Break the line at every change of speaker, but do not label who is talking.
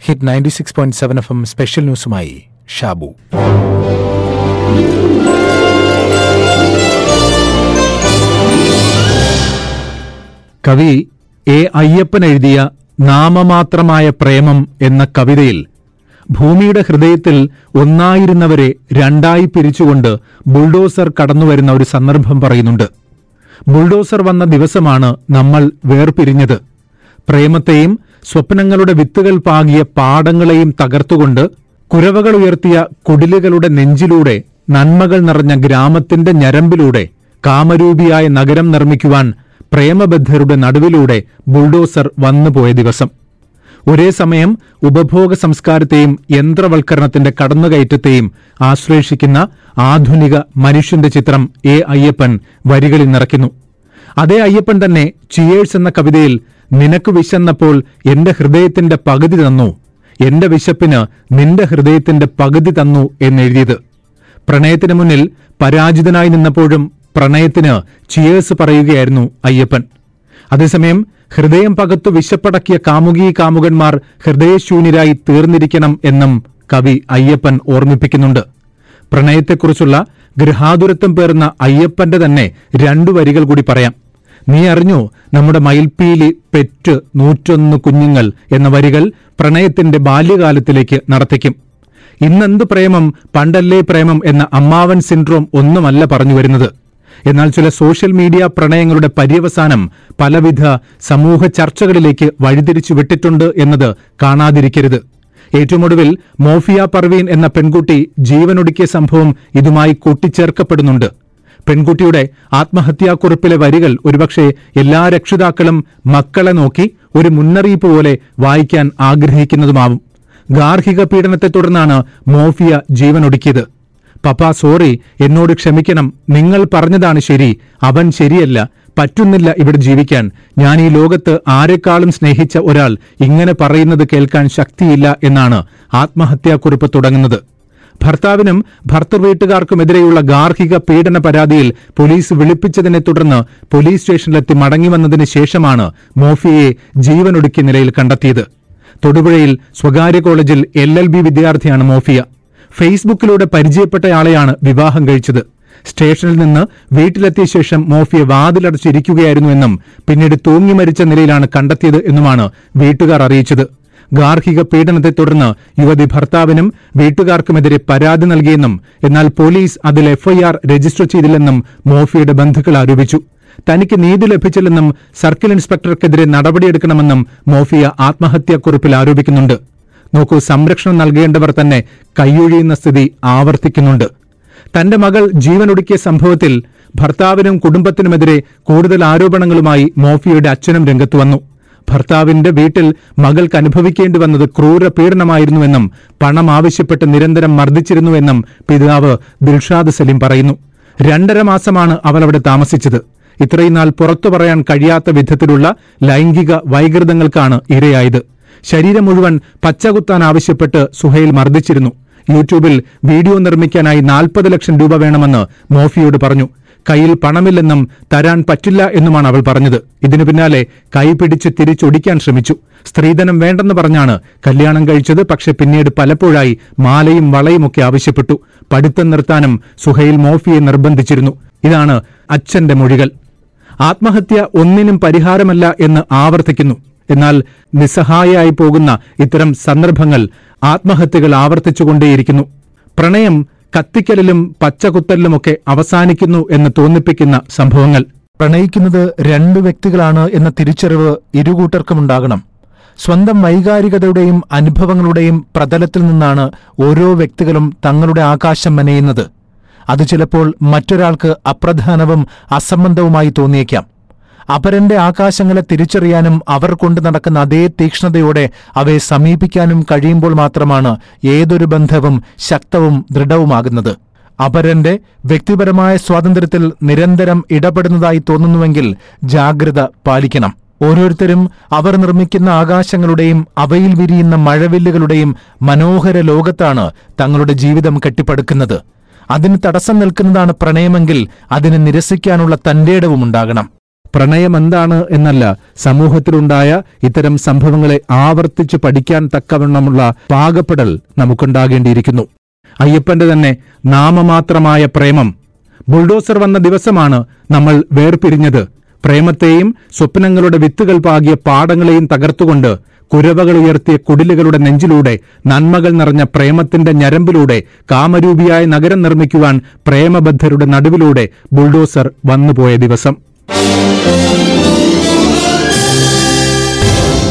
hit ninety six point seven F M special ന്യൂസുമായി Shabu
Kavi A Ayyappan എഴുതിയ നാമമാത്രമായ പ്രേമം എന്ന കവിതയിൽ ഭൂമിയുടെ ഹൃദയത്തിൽ ഒന്നായിരുന്നവരെ രണ്ടായി പിരിച്ചുകൊണ്ട് ബുൾഡോസർ കടന്നുവരുന്ന ഒരു സന്ദർഭം പറയുന്നുണ്ട് ബുൾഡോസർ വന്ന ദിവസമാണ് നമ്മൾ വേർപിരിഞ്ഞത് പ്രേമത്തെയും സ്വപ്നങ്ങളുടെ വിത്തുകൾ പാകിയ പാടങ്ങളെയും തകർത്തുകൊണ്ട് കുരവകൾ ഉയർത്തിയ കുടിലുകളുടെ നെഞ്ചിലൂടെ നന്മകൾ നിറഞ്ഞ ഗ്രാമത്തിന്റെ ഞരമ്പിലൂടെ കാമരൂപിയായ നഗരം നിർമ്മിക്കുവാൻ പ്രേമബദ്ധരുടെ നടുവിലൂടെ ബുൾഡോസർ വന്നുപോയ ദിവസം ഒരേ സമയം ഉപഭോഗ സംസ്കാരത്തെയും യന്ത്രവൽക്കരണത്തിന്റെ കടന്നുകയറ്റത്തെയും ആശ്ലേഷിക്കുന്ന ആധുനിക മനുഷ്യന്റെ ചിത്രം എ അയ്യപ്പൻ വരികളിൽ നിറയ്ക്കുന്നു അതേ അയ്യപ്പൻ തന്നെ ചിയേഴ്സ് എന്ന കവിതയിൽ നിനക്ക് വിശന്നപ്പോൾ എന്റെ ഹൃദയത്തിന്റെ പകുതി തന്നു എന്റെ വിശപ്പിന് നിന്റെ ഹൃദയത്തിന്റെ പകുതി തന്നു എന്നെഴുതിയത് പ്രണയത്തിന് മുന്നിൽ പരാജിതനായി നിന്നപ്പോഴും പ്രണയത്തിന് ചിയേഴ്സ് പറയുകയായിരുന്നു അയ്യപ്പൻ അതേസമയം ഹൃദയം പകത്തു വിശപ്പടക്കിയ കാമുകീ കാമുകന്മാർ ഹൃദയശൂന്യരായി തീർന്നിരിക്കണം എന്നും കവി അയ്യപ്പൻ ഓർമ്മിപ്പിക്കുന്നുണ്ട് പ്രണയത്തെക്കുറിച്ചുള്ള ഗൃഹാതുരത്വം പേർന്ന അയ്യപ്പന്റെ തന്നെ രണ്ടു വരികൾ കൂടി പറയാം നീ അറിഞ്ഞു നമ്മുടെ മയിൽപ്പീലി പെറ്റ് നൂറ്റൊന്ന് കുഞ്ഞുങ്ങൾ എന്ന വരികൾ പ്രണയത്തിന്റെ ബാല്യകാലത്തിലേക്ക് നടത്തിക്കും ഇന്നെന്ത് പ്രേമം പണ്ടല്ലേ പ്രേമം എന്ന അമ്മാവൻ സിൻഡ്രോം ഒന്നുമല്ല പറഞ്ഞു വരുന്നത് എന്നാൽ ചില സോഷ്യൽ മീഡിയ പ്രണയങ്ങളുടെ പര്യവസാനം പലവിധ സമൂഹ ചർച്ചകളിലേക്ക് വഴിതിരിച്ചു വിട്ടിട്ടുണ്ട് എന്നത് കാണാതിരിക്കരുത് ഏറ്റവും ഒടുവിൽ മോഫിയ പർവീൻ എന്ന പെൺകുട്ടി ജീവനൊടുക്കിയ സംഭവം ഇതുമായി കൂട്ടിച്ചേർക്കപ്പെടുന്നുണ്ട് പെൺകുട്ടിയുടെ ആത്മഹത്യാക്കുറിപ്പിലെ വരികൾ ഒരുപക്ഷെ എല്ലാ രക്ഷിതാക്കളും മക്കളെ നോക്കി ഒരു മുന്നറിയിപ്പ് പോലെ വായിക്കാൻ ആഗ്രഹിക്കുന്നതുമാവും ഗാർഹിക പീഡനത്തെ തുടർന്നാണ് മോഫിയ ജീവനൊടുക്കിയത് പപ്പ സോറി എന്നോട് ക്ഷമിക്കണം നിങ്ങൾ പറഞ്ഞതാണ് ശരി അവൻ ശരിയല്ല പറ്റുന്നില്ല ഇവിടെ ജീവിക്കാൻ ഞാൻ ഈ ലോകത്ത് ആരെക്കാളും സ്നേഹിച്ച ഒരാൾ ഇങ്ങനെ പറയുന്നത് കേൾക്കാൻ ശക്തിയില്ല എന്നാണ് ആത്മഹത്യാക്കുറിപ്പ് തുടങ്ങുന്നത് ഭർത്താവിനും ഭർത്തൃ വീട്ടുകാർക്കുമെതിരെയുള്ള ഗാർഹിക പീഡന പരാതിയിൽ പോലീസ് വിളിപ്പിച്ചതിനെ തുടർന്ന് പോലീസ് സ്റ്റേഷനിലെത്തി മടങ്ങിവന്നതിന് ശേഷമാണ് മോഫിയയെ ജീവനൊടുക്കിയ നിലയിൽ കണ്ടെത്തിയത് തൊടുപുഴയിൽ സ്വകാര്യ കോളേജിൽ എൽ എൽ ബി വിദ്യാർത്ഥിയാണ് മോഫിയ ഫേസ്ബുക്കിലൂടെ പരിചയപ്പെട്ടയാളെയാണ് വിവാഹം കഴിച്ചത് സ്റ്റേഷനിൽ നിന്ന് വീട്ടിലെത്തിയ ശേഷം മോഫിയ വാതിലടച്ചിരിക്കുകയായിരുന്നുവെന്നും പിന്നീട് തൂങ്ങി മരിച്ച നിലയിലാണ് കണ്ടെത്തിയത് എന്നുമാണ് വീട്ടുകാർ അറിയിച്ചത് ഗാർഹിക പീഡനത്തെ തുടർന്ന് യുവതി ഭർത്താവിനും വീട്ടുകാർക്കുമെതിരെ പരാതി നൽകിയെന്നും എന്നാൽ പോലീസ് അതിൽ എഫ്ഐആർ രജിസ്റ്റർ ചെയ്തില്ലെന്നും മോഫിയുടെ ബന്ധുക്കൾ ആരോപിച്ചു തനിക്ക് നീതി ലഭിച്ചില്ലെന്നും സർക്കിൾ ഇൻസ്പെക്ടർക്കെതിരെ നടപടിയെടുക്കണമെന്നും മോഫിയ ആത്മഹത്യാക്കുറിപ്പിൽ ആരോപിക്കുന്നുണ്ട് നോക്കൂ സംരക്ഷണം നൽകേണ്ടവർ തന്നെ കൈയൊഴിയുന്ന സ്ഥിതി ആവർത്തിക്കുന്നുണ്ട് തന്റെ മകൾ ജീവനൊടുക്കിയ സംഭവത്തിൽ ഭർത്താവിനും കുടുംബത്തിനുമെതിരെ കൂടുതൽ ആരോപണങ്ങളുമായി മോഫിയയുടെ അച്ഛനും രംഗത്തു വന്നു ഭർത്താവിന്റെ വീട്ടിൽ മകൾക്ക് അനുഭവിക്കേണ്ടി വന്നത് ക്രൂര പീഡനമായിരുന്നുവെന്നും പണം ആവശ്യപ്പെട്ട് നിരന്തരം മർദ്ദിച്ചിരുന്നുവെന്നും പിതാവ് ദിൽഷാദ് സലീം പറയുന്നു രണ്ടര മാസമാണ് അവൾ അവിടെ താമസിച്ചത് ഇത്രയും നാൾ പുറത്തു പറയാൻ കഴിയാത്ത വിധത്തിലുള്ള ലൈംഗിക വൈകൃതങ്ങൾക്കാണ് ഇരയായത് ശരീരം മുഴുവൻ പച്ചകുത്താൻ ആവശ്യപ്പെട്ട് സുഹൈൽ മർദ്ദിച്ചിരുന്നു യൂട്യൂബിൽ വീഡിയോ നിർമ്മിക്കാനായി നാൽപ്പത് ലക്ഷം രൂപ വേണമെന്ന് മോഫിയോട് പറഞ്ഞു കയ്യിൽ പണമില്ലെന്നും തരാൻ പറ്റില്ല എന്നുമാണ് അവൾ പറഞ്ഞത് ഇതിനു പിന്നാലെ കൈ പിടിച്ച് തിരിച്ചൊടിക്കാൻ ശ്രമിച്ചു സ്ത്രീധനം വേണ്ടെന്ന് പറഞ്ഞാണ് കല്യാണം കഴിച്ചത് പക്ഷെ പിന്നീട് പലപ്പോഴായി മാലയും വളയുമൊക്കെ ആവശ്യപ്പെട്ടു പഠിത്തം നിർത്താനും സുഹൈൽ മോഫിയെ നിർബന്ധിച്ചിരുന്നു ഇതാണ് അച്ഛന്റെ മൊഴികൾ ആത്മഹത്യ ഒന്നിനും പരിഹാരമല്ല എന്ന് ആവർത്തിക്കുന്നു എന്നാൽ നിസ്സഹായയായി പോകുന്ന ഇത്തരം സന്ദർഭങ്ങൾ ആത്മഹത്യകൾ ആവർത്തിച്ചുകൊണ്ടേയിരിക്കുന്നു പ്രണയം കത്തിക്കലിലും പച്ചകുത്തലിലുമൊക്കെ അവസാനിക്കുന്നു എന്ന് തോന്നിപ്പിക്കുന്ന സംഭവങ്ങൾ
പ്രണയിക്കുന്നത് രണ്ടു വ്യക്തികളാണ് എന്ന തിരിച്ചറിവ് ഇരുകൂട്ടർക്കുമുണ്ടാകണം സ്വന്തം വൈകാരികതയുടെയും അനുഭവങ്ങളുടെയും പ്രതലത്തിൽ നിന്നാണ് ഓരോ വ്യക്തികളും തങ്ങളുടെ ആകാശം മെനയുന്നത് അത് ചിലപ്പോൾ മറ്റൊരാൾക്ക് അപ്രധാനവും അസംബന്ധവുമായി തോന്നിയേക്കാം അപരന്റെ ആകാശങ്ങളെ തിരിച്ചറിയാനും അവർ കൊണ്ടു നടക്കുന്ന അതേ തീക്ഷ്ണതയോടെ അവയെ സമീപിക്കാനും കഴിയുമ്പോൾ മാത്രമാണ് ഏതൊരു ബന്ധവും ശക്തവും ദൃഢവുമാകുന്നത് അപരന്റെ വ്യക്തിപരമായ സ്വാതന്ത്ര്യത്തിൽ നിരന്തരം ഇടപെടുന്നതായി തോന്നുന്നുവെങ്കിൽ ജാഗ്രത പാലിക്കണം ഓരോരുത്തരും അവർ നിർമ്മിക്കുന്ന ആകാശങ്ങളുടെയും അവയിൽ വിരിയുന്ന മഴവില്ലുകളുടെയും മനോഹര ലോകത്താണ് തങ്ങളുടെ ജീവിതം കെട്ടിപ്പടുക്കുന്നത് അതിന് തടസ്സം നിൽക്കുന്നതാണ് പ്രണയമെങ്കിൽ അതിനെ നിരസിക്കാനുള്ള തന്റേടവും ഉണ്ടാകണം
പ്രണയമെന്താണ് എന്നല്ല സമൂഹത്തിലുണ്ടായ ഇത്തരം സംഭവങ്ങളെ ആവർത്തിച്ച് പഠിക്കാൻ തക്കവണ്ണമുള്ള പാകപ്പെടൽ നമുക്കുണ്ടാകേണ്ടിയിരിക്കുന്നു അയ്യപ്പന്റെ തന്നെ നാമമാത്രമായ പ്രേമം ബുൾഡോസർ വന്ന ദിവസമാണ് നമ്മൾ വേർപിരിഞ്ഞത് പ്രേമത്തെയും സ്വപ്നങ്ങളുടെ വിത്തുകൾ പാകിയ പാടങ്ങളെയും തകർത്തുകൊണ്ട് കുരവകൾ ഉയർത്തിയ കുടിലുകളുടെ നെഞ്ചിലൂടെ നന്മകൾ നിറഞ്ഞ പ്രേമത്തിന്റെ ഞരമ്പിലൂടെ കാമരൂപിയായ നഗരം നിർമ്മിക്കുവാൻ പ്രേമബദ്ധരുടെ നടുവിലൂടെ ബുൾഡോസർ വന്നുപോയ ദിവസം